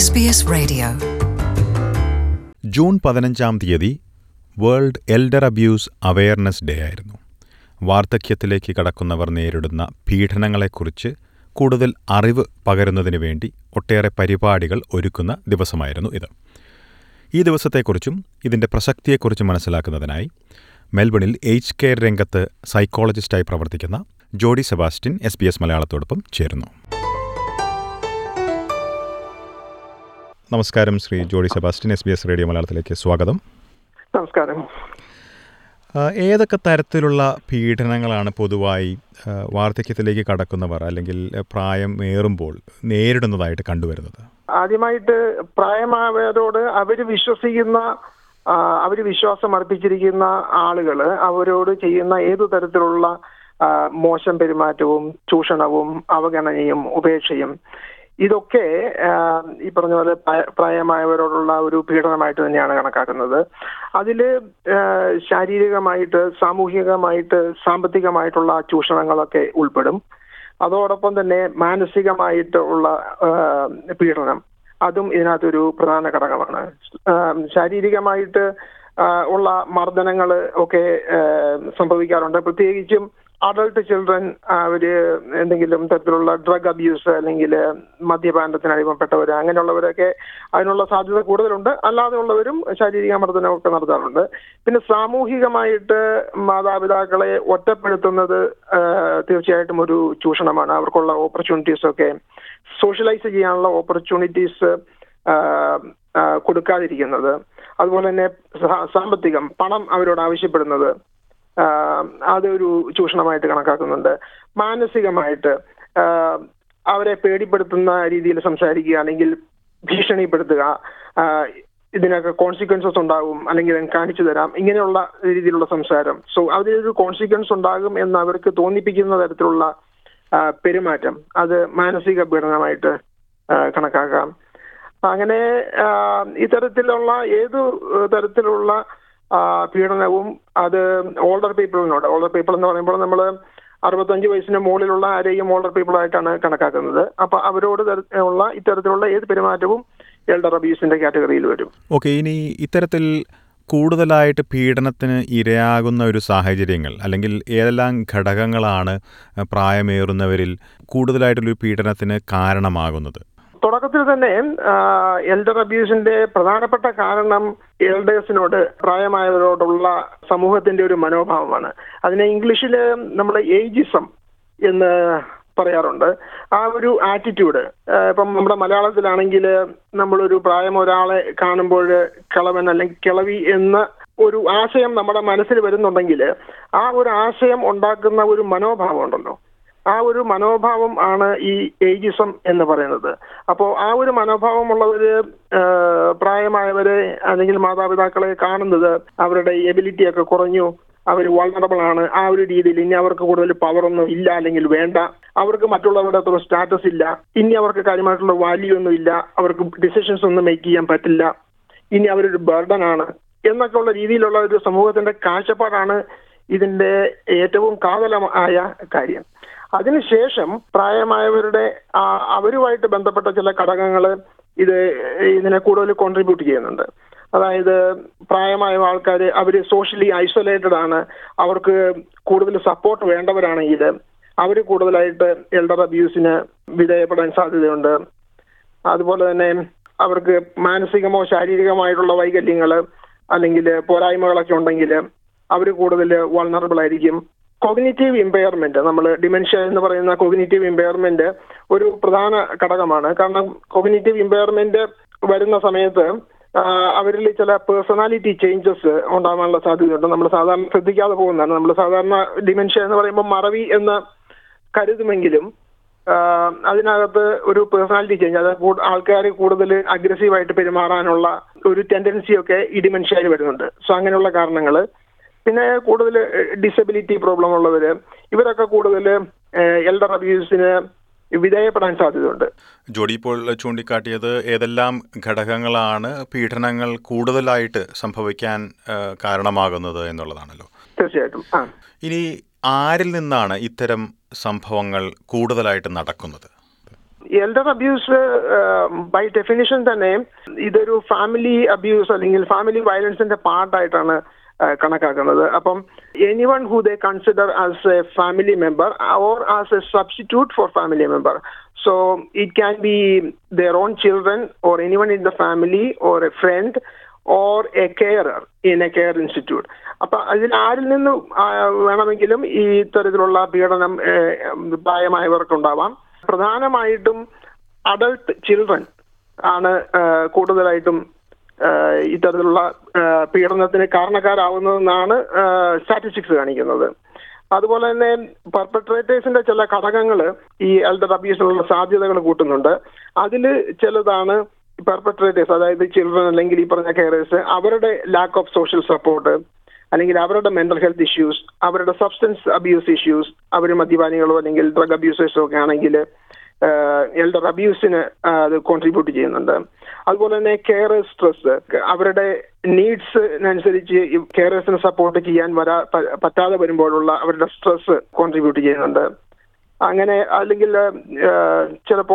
SBS Radio. June പതിനഞ്ചാം തീയതി world elder abuse awareness day ആയിരുന്നു വാർദ്ധക്യത്തിലേക്ക് കടക്കുന്നവർ നേരിടുന്ന പീഡനങ്ങളെക്കുറിച്ച് കൂടുതൽ അറിവ് പകരുന്നതിന് വേണ്ടി ഒട്ടേറെ പരിപാടികൾ ഒരുക്കുന്ന ദിവസമായിരുന്നു ഇത് ഈ ദിവസത്തെക്കുറിച്ചും ഇതിൻ്റെ പ്രസക്തിയെക്കുറിച്ചും മനസ്സിലാക്കുന്നതിനായി മെൽബണിൽ ഏജ് കെയർ രംഗത്ത് സൈക്കോളജിസ്റ്റായി പ്രവർത്തിക്കുന്ന Jodi Sebastian S B S മലയാളത്തോടൊപ്പം ചേരുന്നു നമസ്കാരം Shri Jodi Sebastian S B S radio മലയാളത്തിലേക്ക് സ്വാഗതം നമസ്കാരം ആ, ഏതൊക്കെ തരത്തിലുള്ള പീഡനങ്ങളാണ് പൊതുവായി ആ, വാർദ്ധക്യത്തിലേക്ക് കടക്കുന്നവർ അല്ലെങ്കിൽ ആ, പ്രായം ഏറുമ്പോൾ നേരിടുന്നതായിട്ട് കണ്ടുവരുന്നത് ആദ്യമായിട്ട് പ്രായമായവരോട് അവര് വിശ്വസിക്കുന്ന ആ, അവര് വിശ്വാസം അർപ്പിച്ചിരിക്കുന്ന ആളുകള് അവരോട് ചെയ്യുന്ന ഏതു തരത്തിലുള്ള ആ, മോശം പെരുമാറ്റവും ചൂഷണവും അവഗണനയും ഉപേക്ഷയും ഇതൊക്കെ ആ, ഈ പറഞ്ഞ പോലെ പ്രായ- പ്രായമായവരോടുള്ള ഒരു പീഡനമായിട്ട് തന്നെയാണ് കണക്കാക്കുന്നത് അതില് ആ, ശാരീരികമായിട്ട് സാമൂഹികമായിട്ട് സാമ്പത്തികമായിട്ടുള്ള ചൂഷണങ്ങളൊക്കെ ഉൾപ്പെടും അതോടൊപ്പം തന്നെ മാനസികമായിട്ട് ഉള്ള ആ, പീഡനം അതും ഇതിനകത്തൊരു പ്രധാന ഘടകമാണ് ആ, ശാരീരികമായിട്ട് ആ, ഉള്ള മർദ്ദനങ്ങൾ ഒക്കെ ആ, സംഭവിക്കാറുണ്ട് പ്രത്യേകിച്ചും അഡൾട്ട് ചിൽഡ്രൻ അവര് എന്തെങ്കിലും തരത്തിലുള്ള ഡ്രഗ് അബ്യൂസ് അല്ലെങ്കിൽ മദ്യപാനത്തിന് അടിമപ്പെട്ടവർ അങ്ങനെയുള്ളവരൊക്കെ അതിനുള്ള സാധ്യത കൂടുതലുണ്ട് അല്ലാതെയുള്ളവരും ശാരീരിക മർദ്ദനമൊക്കെ നടത്താറുണ്ട് പിന്നെ സാമൂഹികമായിട്ട് മാതാപിതാക്കളെ ഒറ്റപ്പെടുത്തുന്നത് ആ, തീർച്ചയായിട്ടും ഒരു ചൂഷണമാണ് അവർക്കുള്ള ഓപ്പർച്യൂണിറ്റീസ് ഒക്കെ സോഷ്യലൈസ് ചെയ്യാനുള്ള ഓപ്പർച്യൂണിറ്റീസ് കൊടുക്കാതിരിക്കുന്നത് അതുപോലെ തന്നെ സാ- സാമ്പത്തികം പണം അവരോട് ആവശ്യപ്പെടുന്നത് ആ, അതൊരു ചൂഷണമായിട്ട് കണക്കാക്കുന്നുണ്ട് മാനസികമായിട്ട് ആ, അവരെ പേടിപ്പെടുത്തുന്ന രീതിയിൽ സംസാരിക്കുകയാണെങ്കിൽ ഭീഷണിപ്പെടുത്തുക ആ, ഇതിനൊക്കെ കോൺസിക്വൻസസ് ഉണ്ടാകും അല്ലെങ്കിൽ ഞാൻ കാണിച്ചു തരാം ഇങ്ങനെയുള്ള രീതിയിലുള്ള സംസാരം സോ അതിലൊരു കോൺസിക്വൻസ് ഉണ്ടാകും എന്ന് അവർക്ക് തോന്നിപ്പിക്കുന്ന തരത്തിലുള്ള ആ, പെരുമാറ്റം അത് മാനസിക പീഡനമായിട്ട് ആ, കണക്കാക്കാം അങ്ങനെ ആ, ഇത്തരത്തിലുള്ള ഏതു തരത്തിലുള്ള ആ, പീഡനവും അത് ഓൾഡർ പീപ്പിളിനോട് ഓൾഡർ പീപ്പിൾ എന്ന് പറയുമ്പോൾ നമ്മൾ അറുപത്തഞ്ച് വയസ്സിന് മുകളിലുള്ള ആരെയും ഓൾഡർ പീപ്പിൾ ആയിട്ടാണ് കണക്കാക്കുന്നത് അപ്പൊ അവരോട് തര- ഉള്ള ഇത്തരത്തിലുള്ള ഏത് പെരുമാറ്റവും എൽഡർ അബ്യൂസിന്റെ കാറ്റഗറിയിൽ വരും ഓക്കെ ഇനി ഇത്തരത്തിൽ കൂടുതലായിട്ട് പീഡനത്തിന് ഇരയാകുന്ന ഒരു സാഹചര്യങ്ങൾ അല്ലെങ്കിൽ ഏതെല്ലാം ഘടകങ്ങളാണ് ആ, പ്രായമേറുന്നവരിൽ കൂടുതലായിട്ടുള്ളൊരു പീഡനത്തിന് കാരണമാകുന്നത് തുടക്കത്തിൽ തന്നെ എൽഡർ അബ്യൂസിന്റെ പ്രധാനപ്പെട്ട കാരണം എൽഡേഴ്സിനോട് പ്രായമായവരോടുള്ള സമൂഹത്തിന്റെ ഒരു മനോഭാവമാണ് അതിനെ ഇംഗ്ലീഷിൽ നമ്മൾ ഏജിസം എന്ന് പറയാറുണ്ട് ആ ഒരു ആറ്റിറ്റ്യൂഡ് ഇപ്പം നമ്മുടെ മലയാളത്തിലാണെങ്കിൽ നമ്മളൊരു പ്രായം ഒരാളെ കാണുമ്പോൾ കിളവൻ അല്ലെങ്കിൽ കിളവി എന്ന ഒരു ആശയം നമ്മുടെ മനസ്സിൽ വരുന്നുണ്ടെങ്കിൽ ആ ഒരു ആശയം ഉണ്ടാക്കുന്ന ഒരു മനോഭാവം ഉണ്ടല്ലോ ആ ഒരു മനോഭാവം ആണ് ഈ ഏജിസം എന്ന് പറയുന്നത് അപ്പോൾ ആ ഒരു മനോഭാവമുള്ളവര് ആ, പ്രായമായവരെ അല്ലെങ്കിൽ മാതാപിതാക്കളെ കാണുന്നത് അവരുടെ എബിലിറ്റി ഒക്കെ കുറഞ്ഞു അവർ വൾണറബിൾ ആണ് ആ ഒരു രീതിയിൽ ഇനി അവർക്ക് കൂടുതൽ പവർ ഒന്നും ഇല്ല അല്ലെങ്കിൽ വേണ്ട അവർക്ക് മറ്റുള്ളവരുടെ അത്ര സ്റ്റാറ്റസ് ഇല്ല ഇനി അവർക്ക് കാര്യമായിട്ടുള്ള വാല്യൂ ഒന്നും ഇല്ല അവർക്ക് ഡിസിഷൻസ് ഒന്നും മേക്ക് ചെയ്യാൻ പറ്റില്ല ഇനി അവരൊരു ബർഡൻ ആണ് എന്നൊക്കെ ഉള്ള രീതിയിലുള്ള ഒരു സമൂഹത്തിന്റെ കാഴ്ചപ്പാടാണ് ഇതിന്റെ ഏറ്റവും കാതലമായ കാര്യം അതിനുശേഷം പ്രായമായവരുടെ ആ, അവരുമായിട്ട് ബന്ധപ്പെട്ട ചില ഘടകങ്ങൾ ഇത് ഇതിനെ കൂടുതൽ കോൺട്രിബ്യൂട്ട് ചെയ്യുന്നുണ്ട് അതായത് പ്രായമായ ആൾക്കാർ അവർ സോഷ്യലി ഐസൊലേറ്റഡ് ആണ് അവർക്ക് കൂടുതൽ സപ്പോർട്ട് വേണ്ടവരാണെങ്കിൽ അവർ കൂടുതലായിട്ട് എൽഡർ അബ്യൂസിന് വിധേയപ്പെടാൻ സാധ്യതയുണ്ട് അതുപോലെ തന്നെ അവർക്ക് മാനസികമോ ശാരീരികമായിട്ടുള്ള വൈകല്യങ്ങൾ അല്ലെങ്കിൽ പോരായ്മകളൊക്കെ ഉണ്ടെങ്കിൽ അവർ കൂടുതൽ വൾണറബിൾ ആയിരിക്കും കോഗ്നിറ്റീവ് ഇമ്പയർമെന്റ് നമ്മൾ ഡിമെൻഷ്യ എന്ന് പറയുന്ന കോഗ്നിറ്റീവ് ഇമ്പയർമെന്റ് ഒരു പ്രധാന ഘടകമാണ് കാരണം കോഗ്നിറ്റീവ് ഇമ്പയർമെന്റ് വരുന്ന സമയത്ത് ആ, അവരിൽ ചില പേഴ്സണാലിറ്റി ചേഞ്ചസ് ഉണ്ടാകാനുള്ള സാധ്യതയുണ്ട് നമ്മൾ സാധാരണ ശ്രദ്ധിക്കാതെ പോകുന്നതാണ് നമ്മൾ സാധാരണ ഡിമെൻഷ്യ എന്ന് പറയുമ്പോൾ മറവി എന്ന് കരുതുമെങ്കിലും ആ, അതിനകത്ത് ഒരു പേഴ്സണാലിറ്റി ചേഞ്ച് അതായത് ആൾക്കാർ കൂടുതൽ അഗ്രസീവായിട്ട് പെരുമാറാനുള്ള ഒരു ടെൻഡൻസി ഒക്കെ ഈ ഡിമെൻഷ്യയിൽ വരുന്നുണ്ട് സോ അങ്ങനെയുള്ള കാരണങ്ങൾ പിന്നെ കൂടുതൽ ഡിസബിലിറ്റി പ്രോബ്ലം ഉള്ളവര് ഇവരൊക്കെ കൂടുതൽ എൽഡർ അബ്യൂസിന് വിധേയപ്പെടാൻ സാധ്യതയുണ്ട് ജോഡി ഇപ്പോൾ ചൂണ്ടിക്കാട്ടിയത് ഏതെല്ലാം ഘടകങ്ങളാണ് പീഡനങ്ങൾ കൂടുതലായിട്ട് സംഭവിക്കാൻ ആ, കാരണമാകുന്നത് എന്നുള്ളതാണല്ലോ തീർച്ചയായിട്ടും ആ ഇനി ആരിൽ നിന്നാണ് ഇത്തരം സംഭവങ്ങൾ കൂടുതലായിട്ട് നടക്കുന്നത് എൽഡർ അബ്യൂസ് ബൈ ഡെഫിനിഷൻ തന്നെ ഇതൊരു ഫാമിലി അബ്യൂസ് അല്ലെങ്കിൽ ഫാമിലി വയലൻസിന്റെ പാർട്ടായിട്ടാണ് കണക്കാക്കുന്നത് അപ്പം anyone who they consider as a family member or as a substitute for family member so it can be there on children or anyone in the family or a friend or a carer in a care institute അപ്പൊ അതിൽ ആരിൽ നിന്നും വേണമെങ്കിലും ഈ തരത്തിലുള്ള പീഡനം പ്രായമായവർക്കുണ്ടാവാം പ്രധാനമായിട്ടും adult children ആണ് കൂടുതലായിട്ടും ഇത്തരത്തിലുള്ള പീഡനത്തിന് കാരണക്കാരാവുന്നതെന്നാണ് സ്റ്റാറ്റിസ്റ്റിക്സ് കാണിക്കുന്നത് അതുപോലെ തന്നെ പെർപ്പട്രേറ്റേഴ്സിന്റെ ചില ഘടകങ്ങൾ ഈ എൽഡർ അബ്യൂസിനുള്ള സാധ്യതകൾ കൂട്ടുന്നുണ്ട് അതിൽ ചിലതാണ് പെർപ്പട്രേറ്റേഴ്സ് അതായത് ചിൽഡ്രൻ അല്ലെങ്കിൽ ഈ പറഞ്ഞ കെയറേഴ്സ് അവരുടെ ലാക്ക് ഓഫ് സോഷ്യൽ സപ്പോർട്ട് അല്ലെങ്കിൽ അവരുടെ മെന്റൽ ഹെൽത്ത് ഇഷ്യൂസ് അവരുടെ സബ്സ്റ്റൻസ് അബ്യൂസ് ഇഷ്യൂസ് അവർ മദ്യപാനികളോ അല്ലെങ്കിൽ ഡ്രഗ് അബ്യൂസേഴ്സോ ഒക്കെ ആണെങ്കിൽ എൽഡർ അബ്യൂസിന് അത് കോൺട്രിബ്യൂട്ട് ചെയ്യുന്നുണ്ട് അതുപോലെ തന്നെ കെയർ സ്ട്രെസ് അവരുടെ നീഡ്സിനനുസരിച്ച് കെയറേഴ്സിനെ സപ്പോർട്ട് ചെയ്യാൻ വരാ പറ്റാതെ വരുമ്പോഴുള്ള അവരുടെ സ്ട്രെസ് കോൺട്രിബ്യൂട്ട് ചെയ്യുന്നുണ്ട് അങ്ങനെ അല്ലെങ്കിൽ ചിലപ്പോ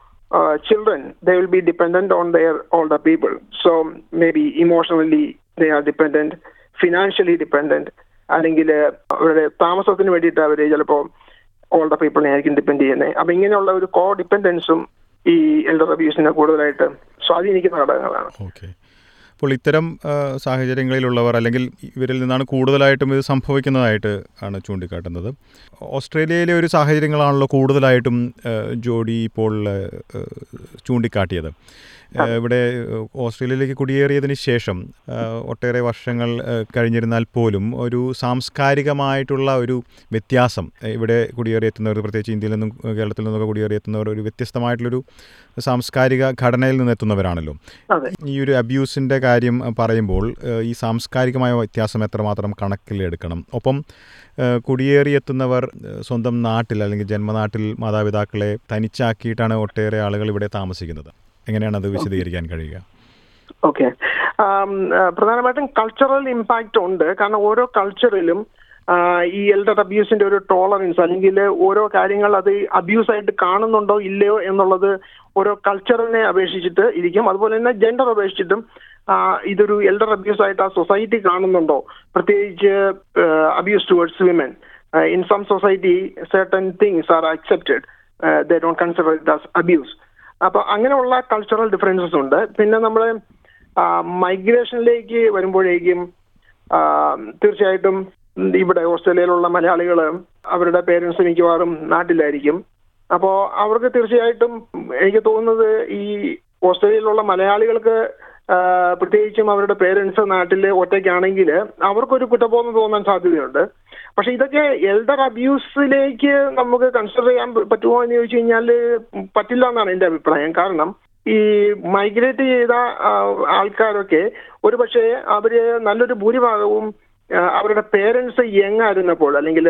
children they will be dependent on their older people so maybe emotionally they are dependent financially dependent അല്ലെങ്കിൽ അവരുടെ താമസത്തിന് വേണ്ടിയിട്ട് അവർ ചിലപ്പോൾ ഓൾഡർ പീപ്പിളിനെ ആയിരിക്കും ഡിപ്പെൻഡ് ചെയ്യുന്നത് അപ്പൊ ഇങ്ങനെയുള്ള ഒരു കോ ഡിപ്പെൻഡൻസും ഈ എൽഡർ അബ്യൂസിനെ കൂടുതലായിട്ട് സ്വാധീനിക്കുന്ന ഘടകങ്ങളാണ് ഓക്കെ അപ്പോൾ ഇത്തരം സാഹചര്യങ്ങളിലുള്ളവർ അല്ലെങ്കിൽ ഇവരിൽ നിന്നാണ് കൂടുതലായിട്ടും ഇത് സംഭവിക്കുന്നതായിട്ട് ആണ് ചൂണ്ടിക്കാട്ടുന്നത് ഓസ്ട്രേലിയയിലെ ഒരു സാഹചര്യങ്ങളാണല്ലോ കൂടുതലായിട്ടും ജോഡി ഇപ്പോൾ ചൂണ്ടിക്കാട്ടിയത് ഇവിടെ ഓസ്ട്രേലിയയിലേക്ക് കുടിയേറിയതിന് ശേഷം ഒട്ടേറെ വർഷങ്ങൾ കഴിഞ്ഞിരുന്നാൽ പോലും ഒരു സാംസ്കാരികമായിട്ടുള്ള ഒരു വ്യത്യാസം ഇവിടെ കുടിയേറിയെത്തുന്നവർ പ്രത്യേകിച്ച് ഇന്ത്യയിൽ നിന്നും കേരളത്തിൽ നിന്നൊക്കെ കുടിയേറിയെത്തുന്നവർ ഒരു വ്യത്യസ്തമായിട്ടുള്ളൊരു സാംസ്കാരിക ഘടനയിൽ നിന്നെത്തുന്നവരാണല്ലോ ഈ ഒരു അബ്യൂസിൻ്റെ കാര്യം പറയുമ്പോൾ ഈ സാംസ്കാരികമായ വ്യത്യാസം എത്രമാത്രം കണക്കിലെടുക്കണം ഒപ്പം കുടിയേറിയെത്തുന്നവർ സ്വന്തം നാട്ടിൽ അല്ലെങ്കിൽ ജന്മനാട്ടിൽ മാതാപിതാക്കളെ തനിച്ചാക്കിയിട്ടാണ് ഒട്ടേറെ ആളുകൾ ഇവിടെ താമസിക്കുന്നത് എങ്ങനെയാണ് അത് വിശദീകരിക്കാൻ കഴിയുക ഓക്കെ പ്രധാനമായിട്ടും കൾച്ചറൽ ഇമ്പാക്റ്റ് ഉണ്ട് കാരണം ഓരോ കൾച്ചറിലും ഈ എൽഡർ അബ്യൂസിന്റെ ഒരു ടോളറൻസ് അല്ലെങ്കിൽ ഓരോ കാര്യങ്ങൾ അത് അബ്യൂസ് ആയിട്ട് കാണുന്നുണ്ടോ ഇല്ലയോ എന്നുള്ളത് ഓരോ കൾച്ചറിനെ അപേക്ഷിച്ചിട്ട് ഇരിക്കും അതുപോലെ തന്നെ ജെൻഡർ അപേക്ഷിച്ചിട്ടും ഇതൊരു എൽഡർ അബ്യൂസ് ആയിട്ട് ആ സൊസൈറ്റി കാണുന്നുണ്ടോ പ്രത്യേകിച്ച് abuse towards women in some society certain things are accepted they don't consider it as abuse അപ്പൊ അങ്ങനെയുള്ള കൾച്ചറൽ ഡിഫറൻസസ് ഉണ്ട് പിന്നെ നമ്മൾ മൈഗ്രേഷനിലേക്ക് വരുമ്പോഴേക്കും തീർച്ചയായിട്ടും ഇവിടെ ഓസ്ട്രേലിയയിലുള്ള മലയാളികൾ അവരുടെ പേരൻസ് മിക്കവാറും നാട്ടിലായിരിക്കും അപ്പോൾ അവർക്ക് തീർച്ചയായിട്ടും എനിക്ക് തോന്നുന്നത് ഈ ഓസ്ട്രേലിയയിലുള്ള മലയാളികൾക്ക് പ്രത്യേകിച്ചും അവരുടെ പേരൻസ് നാട്ടിൽ ഒറ്റയ്ക്കാണെങ്കിൽ അവർക്കൊരു കുറ്റബോധം തോന്നാൻ സാധ്യതയുണ്ട് പക്ഷെ ഇതൊക്കെ എൽഡർ അബ്യൂസിലേക്ക് നമുക്ക് കൺസിഡർ ചെയ്യാൻ പറ്റുമോ എന്ന് ചോദിച്ചു കഴിഞ്ഞാൽ പറ്റില്ല എന്നാണ് എൻ്റെ അഭിപ്രായം കാരണം ഈ മൈഗ്രേറ്റ് ചെയ്ത ആൾക്കാരൊക്കെ ഒരു പക്ഷേ അവര് നല്ലൊരു ഭൂരിഭാഗവും അവരുടെ പേരൻസ് യങ് ആയിരുന്നപ്പോൾ അല്ലെങ്കിൽ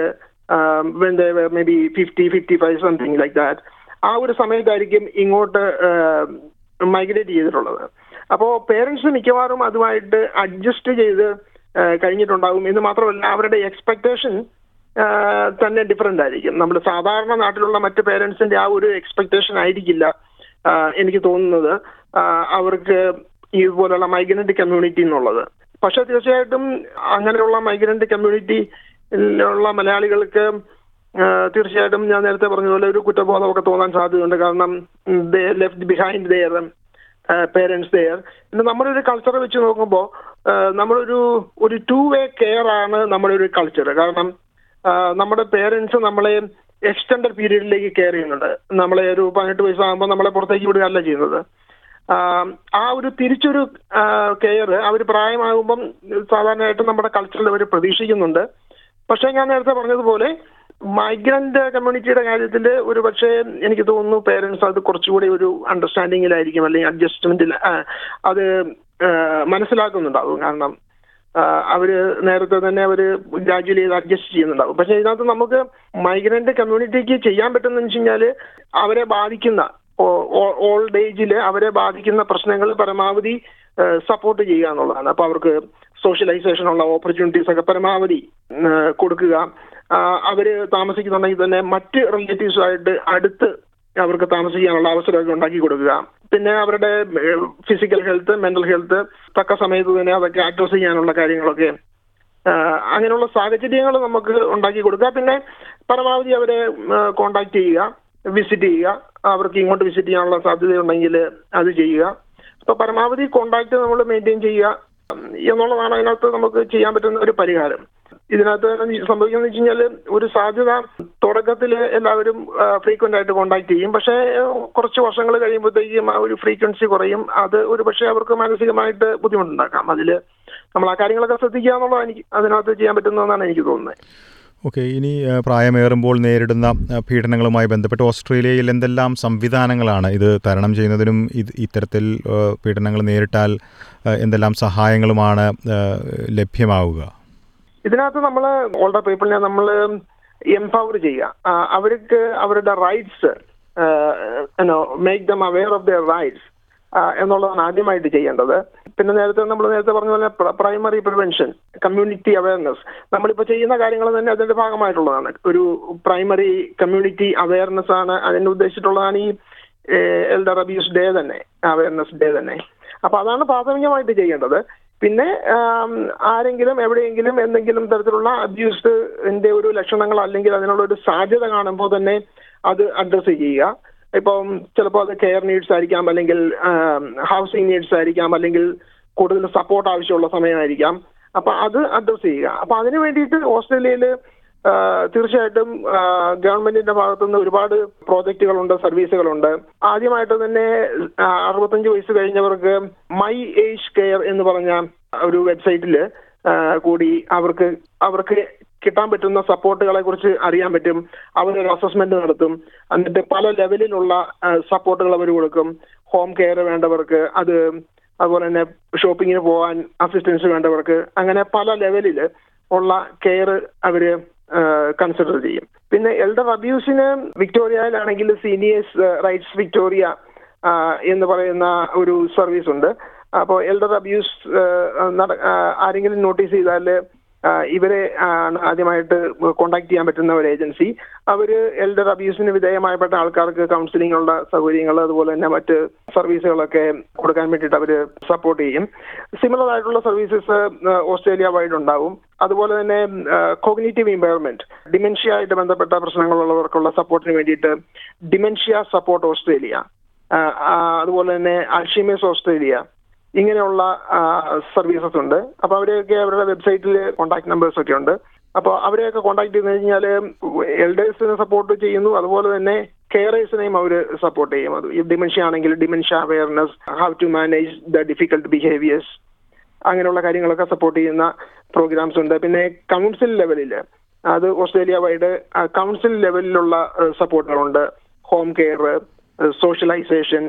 maybe fifty fifty five something like that ആ ഒരു സമയത്തായിരിക്കും ഇങ്ങോട്ട് മൈഗ്രേറ്റ് ചെയ്തിട്ടുള്ളത് അപ്പോൾ പേരൻസ് മിക്കവാറും അതുമായിട്ട് അഡ്ജസ്റ്റ് ചെയ്ത് കഴിഞ്ഞിട്ടുണ്ടാകും എന്ന് മാത്രമല്ല അവരുടെ എക്സ്പെക്ടേഷൻ തന്നെ ഡിഫറെന്റ് ആയിരിക്കും നമ്മൾ സാധാരണ നാട്ടിലുള്ള മറ്റ് പേരൻസിന്റെ ആ ഒരു എക്സ്പെക്ടേഷൻ ആയിരിക്കില്ല എനിക്ക് തോന്നുന്നത് അവർക്ക് ഇതുപോലുള്ള മൈഗ്രന്റ് കമ്മ്യൂണിറ്റി എന്നുള്ളത് പക്ഷെ തീർച്ചയായിട്ടും അങ്ങനെയുള്ള മൈഗ്രന്റ് കമ്മ്യൂണിറ്റിയിലുള്ള മലയാളികൾക്ക് തീർച്ചയായിട്ടും ഞാൻ നേരത്തെ പറഞ്ഞതുപോലെ ഒരു കുറ്റബോധമൊക്കെ തോന്നാൻ സാധ്യതയുണ്ട് കാരണം they left behind their parents there പിന്നെ നമ്മുടെ ഒരു കൾച്ചർ വെച്ച് നോക്കുമ്പോൾ നമ്മളൊരു ഒരു ടു വേ കെയർ ആണ് നമ്മുടെ ഒരു കൾച്ചർ കാരണം നമ്മുടെ പേരൻസ് നമ്മളെ എക്സ്റ്റൻഡഡ് പീരീഡിലേക്ക് കെയർ ചെയ്യുന്നുണ്ട് നമ്മളെ ഒരു പതിനെട്ട് വയസ്സാകുമ്പോൾ നമ്മളെ പുറത്തേക്ക് വിടുകയല്ല ചെയ്യുന്നത് ആ ഒരു തിരിച്ചൊരു കെയർ അവർ പ്രായമാകുമ്പം സാധാരണയായിട്ട് നമ്മുടെ കൾച്ചറിൽ അവർ പ്രതീക്ഷിക്കുന്നുണ്ട് പക്ഷേ ഞാൻ നേരത്തെ പറഞ്ഞതുപോലെ മൈഗ്രന്റ് കമ്മ്യൂണിറ്റിയുടെ കാര്യത്തിൽ ഒരു പക്ഷേ എനിക്ക് തോന്നുന്നു പേരൻസ് അത് കുറച്ചുകൂടി ഒരു അണ്ടർസ്റ്റാൻഡിങ്ങിലായിരിക്കും അല്ലെങ്കിൽ അഡ്ജസ്റ്റ്മെന്റിൽ അത് മനസ്സിലാക്കുന്നുണ്ടാവും കാരണം അവര് നേരത്തെ തന്നെ അവര് ഗ്രാജുവലി ചെയ്ത് അഡ്ജസ്റ്റ് ചെയ്യുന്നുണ്ടാവും പക്ഷെ ഇതിനകത്ത് നമുക്ക് മൈഗ്രന്റ് കമ്മ്യൂണിറ്റിക്ക് ചെയ്യാൻ പറ്റുന്ന വെച്ച് കഴിഞ്ഞാൽ അവരെ ബാധിക്കുന്ന ഓൾഡ് ഏജിൽ അവരെ ബാധിക്കുന്ന പ്രശ്നങ്ങൾ പരമാവധി സപ്പോർട്ട് ചെയ്യുക എന്നുള്ളതാണ് അപ്പൊ അവർക്ക് സോഷ്യലൈസേഷൻ ഉള്ള ഓപ്പർച്യൂണിറ്റീസ് ഒക്കെ പരമാവധി കൊടുക്കുക അവര് താമസിക്കുന്നുണ്ടെങ്കിൽ തന്നെ മറ്റ് റിലേറ്റീവ്സുമായിട്ട് അടുത്ത് അവർക്ക് താമസിക്കാനുള്ള അവസരമൊക്കെ ഉണ്ടാക്കി കൊടുക്കുക പിന്നെ അവരുടെ ഫിസിക്കൽ ഹെൽത്ത് മെന്റൽ ഹെൽത്ത് തക്ക സമയത്ത് തന്നെ അതൊക്കെ അഡ്രസ് ചെയ്യാനുള്ള കാര്യങ്ങളൊക്കെ ആഹ് അങ്ങനെയുള്ള സാഹചര്യങ്ങൾ നമുക്ക് ഉണ്ടാക്കി കൊടുക്കുക പിന്നെ പരമാവധി അവരെ കോണ്ടാക്ട് ചെയ്യുക വിസിറ്റ് ചെയ്യുക അവർക്ക് ഇങ്ങോട്ട് വിസിറ്റ് ചെയ്യാനുള്ള സാധ്യതയുണ്ടെങ്കിൽ അത് ചെയ്യുക അപ്പൊ പരമാവധി കോണ്ടാക്ട് നമ്മൾ മെയിൻറ്റെയിൻ ചെയ്യുക എന്നുള്ളതാണ് അതിനകത്ത് നമുക്ക് ചെയ്യാൻ പറ്റുന്ന ഒരു പരിഹാരം ഇതിനകത്ത് സംഭവിക്കുന്നത് വെച്ച് കഴിഞ്ഞാൽ ഒരു സാധ്യത തുടക്കത്തിൽ എല്ലാവരും ഫ്രീക്വന്റ് ആയിട്ട് കോണ്ടാക്ട് ചെയ്യും പക്ഷേ കുറച്ച് വർഷങ്ങൾ കഴിയുമ്പോഴത്തേക്കും ആ ഒരു ഫ്രീക്വൻസി കുറയും അത് ഒരു പക്ഷേ അവർക്ക് മാനസികമായിട്ട് ബുദ്ധിമുട്ടുണ്ടാക്കാം അതിൽ നമ്മൾ ആ കാര്യങ്ങളൊക്കെ ശ്രദ്ധിക്കുക എന്നുള്ളതാണ് എനിക്ക് അതിനകത്ത് ചെയ്യാൻ പറ്റുന്നതെന്നാണ് എനിക്ക് തോന്നുന്നത് ഓക്കെ ഇനി ആ, പ്രായമേറുമ്പോൾ നേരിടുന്ന ആ, പീഡനങ്ങളുമായി ബന്ധപ്പെട്ട് ഓസ്ട്രേലിയയിൽ എന്തെല്ലാം സംവിധാനങ്ങളാണ് ഇത് തരണം ചെയ്യുന്നതിനും ഇത് ഇത്തരത്തിൽ ആ, പീഡനങ്ങൾ നേരിട്ടാൽ ആ, എന്തെല്ലാം സഹായങ്ങളുമാണ് ആ, ലഭ്യമാവുക ഇതിനകത്ത് നമ്മൾ ഓൾഡർ പീപ്പിളിനെ നമ്മൾ എംപവർ ചെയ്യുക ആ, അവർക്ക് അവരുടെ rights make them aware of their rights എന്നുള്ളതാണ് ആദ്യമായിട്ട് ചെയ്യേണ്ടത് പിന്നെ നേരത്തെ നമ്മൾ നേരത്തെ പറഞ്ഞ പോലെ പ്രൈമറി പ്രിവെൻഷൻ കമ്മ്യൂണിറ്റി അവയർനെസ് നമ്മളിപ്പോൾ ചെയ്യുന്ന കാര്യങ്ങൾ തന്നെ അതിന്റെ ഭാഗമായിട്ടുള്ളതാണ് ഒരു പ്രൈമറി കമ്മ്യൂണിറ്റി അവയർനെസ് ആണ് അതിന് ഉദ്ദേശിച്ചിട്ടുള്ളതാണ് ഈ എൽഡർ അബ്യൂസ് ഡേ തന്നെ അവയർനെസ് ഡേ തന്നെ അപ്പൊ അതാണ് പ്രാഥമികമായിട്ട് ചെയ്യേണ്ടത് പിന്നെ ആം, ആരെങ്കിലും എവിടെയെങ്കിലും എന്തെങ്കിലും തരത്തിലുള്ള അബ്യൂസിന്റെ ഒരു ലക്ഷണങ്ങൾ അല്ലെങ്കിൽ അതിനുള്ള ഒരു സാധ്യത കാണുമ്പോൾ തന്നെ അത് അഡ്രസ്സ് ചെയ്യുക ഇപ്പം ചിലപ്പോൾ അത് കെയർ നീഡ്സ് ആയിരിക്കാം അല്ലെങ്കിൽ ഹൗസിംഗ് നീഡ്സ് ആയിരിക്കാം അല്ലെങ്കിൽ കൂടുതൽ സപ്പോർട്ട് ആവശ്യമുള്ള സമയമായിരിക്കാം അപ്പൊ അത് അഡ്രസ്സ് ചെയ്യുക അപ്പൊ അതിനു വേണ്ടിയിട്ട് ഓസ്ട്രേലിയയിൽ തീർച്ചയായിട്ടും ആ, ഗവൺമെന്റിന്റെ ഭാഗത്തുനിന്ന് ഒരുപാട് പ്രോജക്റ്റുകളുണ്ട് സർവീസുകളുണ്ട് ആദ്യമായിട്ട് തന്നെ ആ, അറുപത്തഞ്ച് വയസ്സ് കഴിഞ്ഞവർക്ക് മൈ ഏജ് കെയർ എന്ന് പറഞ്ഞ ഒരു വെബ്സൈറ്റിൽ കൂടി അവർക്ക് അവർക്ക് കിട്ടാൻ പറ്റുന്ന സപ്പോർട്ടുകളെ കുറിച്ച് അറിയാൻ പറ്റും അവരൊരു അസസ്മെന്റ് നടത്തും എന്നിട്ട് പല ലെവലിലുള്ള സപ്പോർട്ടുകൾ അവർ കൊടുക്കും ഹോം കെയർ വേണ്ടവർക്ക് അത് അതുപോലെ തന്നെ ഷോപ്പിങ്ങിന് പോകാൻ അസിസ്റ്റൻസ് വേണ്ടവർക്ക് അങ്ങനെ പല ലെവലിൽ ഉള്ള കെയർ അവര് കൺസിഡർ ചെയ്യും പിന്നെ എൽഡർ അബ്യൂസിന് വിക്ടോറിയയിലാണെങ്കിൽ സീനിയേഴ്സ് റൈറ്റ്സ് വിക്ടോറിയ ആ, എന്ന് പറയുന്ന ഒരു സർവീസ് ഉണ്ട് അപ്പോൾ എൽഡർ അബ്യൂസ് ആരെങ്കിലും നോട്ടീസ് ചെയ്താൽ ആ, ഇവരെ ആണ് ആദ്യമായിട്ട് കോണ്ടാക്ട് ചെയ്യാൻ പറ്റുന്ന ഒരു ഏജൻസി അവര് എൽഡർ അബ്യൂസിന് വിധേയമായപ്പെട്ട ആൾക്കാർക്ക് കൗൺസിലിംഗ് സൗകര്യങ്ങൾ അതുപോലെ തന്നെ മറ്റ് സർവീസുകളൊക്കെ കൊടുക്കാൻ വേണ്ടിയിട്ട് അവര് സപ്പോർട്ട് ചെയ്യും സിമിലർ ആയിട്ടുള്ള സർവീസസ് ഓസ്ട്രേലിയ വൈഡ് ഉണ്ടാവും അതുപോലെ തന്നെ കോഗ്നേറ്റീവ് ഇമ്പയർമെന്റ് ഡിമെൻഷ്യ ആയിട്ട് ബന്ധപ്പെട്ട പ്രശ്നങ്ങളുള്ളവർക്കുള്ള സപ്പോർട്ടിന് വേണ്ടിയിട്ട് ഡിമെൻഷ്യ സപ്പോർട്ട് ഓസ്ട്രേലിയ ആ, ആ, അതുപോലെ തന്നെ അൽഷിമേഴ്സ് ഓസ്ട്രേലിയ ഇങ്ങനെയുള്ള സർവീസസ് ഉണ്ട് അപ്പൊ അവരെയൊക്കെ അവരുടെ വെബ്സൈറ്റിൽ കോൺടാക്ട് നമ്പേഴ്സ് ഒക്കെ ഉണ്ട് അപ്പോൾ അവരെയൊക്കെ കോൺടാക്ട് ചെയ്ത് കഴിഞ്ഞാൽ എൽഡേഴ്സിനെ സപ്പോർട്ട് ചെയ്യുന്നു അതുപോലെ തന്നെ കെയറേഴ്സിനെയും അവർ സപ്പോർട്ട് ചെയ്യും അത് ഡിമെൻഷ്യ ആണെങ്കിൽ dementia awareness how to manage the difficult behaviours അങ്ങനെയുള്ള കാര്യങ്ങളൊക്കെ സപ്പോർട്ട് ചെയ്യുന്ന പ്രോഗ്രാംസ് ഉണ്ട് പിന്നെ കൗൺസിൽ ലെവലിൽ അത് ഓസ്ട്രേലിയ വൈഡ് കൗൺസിൽ ലെവലിലുള്ള സപ്പോർട്ടുകളുണ്ട് home care socialisation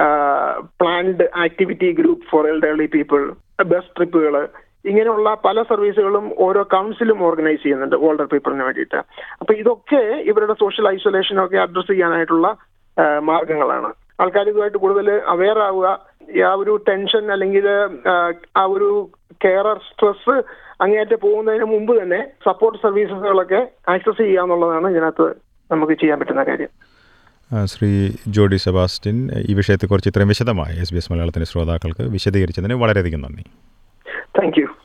planned activity group for elderly people bus ട്രിപ്പുകൾ ഇങ്ങനെയുള്ള പല സർവീസുകളും ഓരോ കൗൺസിലും ഓർഗനൈസ് ചെയ്യുന്നുണ്ട് ഓൾഡർ പീപ്പിളിന് വേണ്ടിയിട്ട് അപ്പൊ ഇതൊക്കെ ഇവരുടെ സോഷ്യൽ ഐസൊലേഷനൊക്കെ അഡ്രസ് ചെയ്യാനായിട്ടുള്ള ആ, മാർഗങ്ങളാണ് ആൾക്കാർ ഇതുമായിട്ട് കൂടുതൽ അവെയർ ആവുക ഈ ആ ഒരു ടെൻഷൻ അല്ലെങ്കിൽ ആ, ആ ഒരു കെയറർ സ്ട്രെസ് അങ്ങേയറ്റം പോകുന്നതിന് മുമ്പ് തന്നെ സപ്പോർട്ട് സർവീസസുകളൊക്കെ ആക്സസ് ചെയ്യുക എന്നുള്ളതാണ് ഇതിനകത്ത് നമുക്ക് ചെയ്യാൻ പറ്റുന്ന കാര്യം ആ, ശ്രീ ജോഡി സെബാസ്റ്റ്യൻ ഈ വിഷയത്തെക്കുറിച്ച് ഇത്രയും വിശദമായി എസ് ബി എസ് മലയാളത്തിൻ്റെ ശ്രോതാക്കൾക്ക് വിശദീകരിച്ചതിന് വളരെയധികം നന്ദി thank you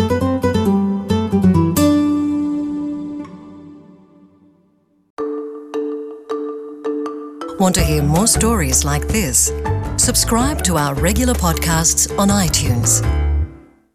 Want to hear more stories like this? Subscribe to our regular podcasts on iTunes.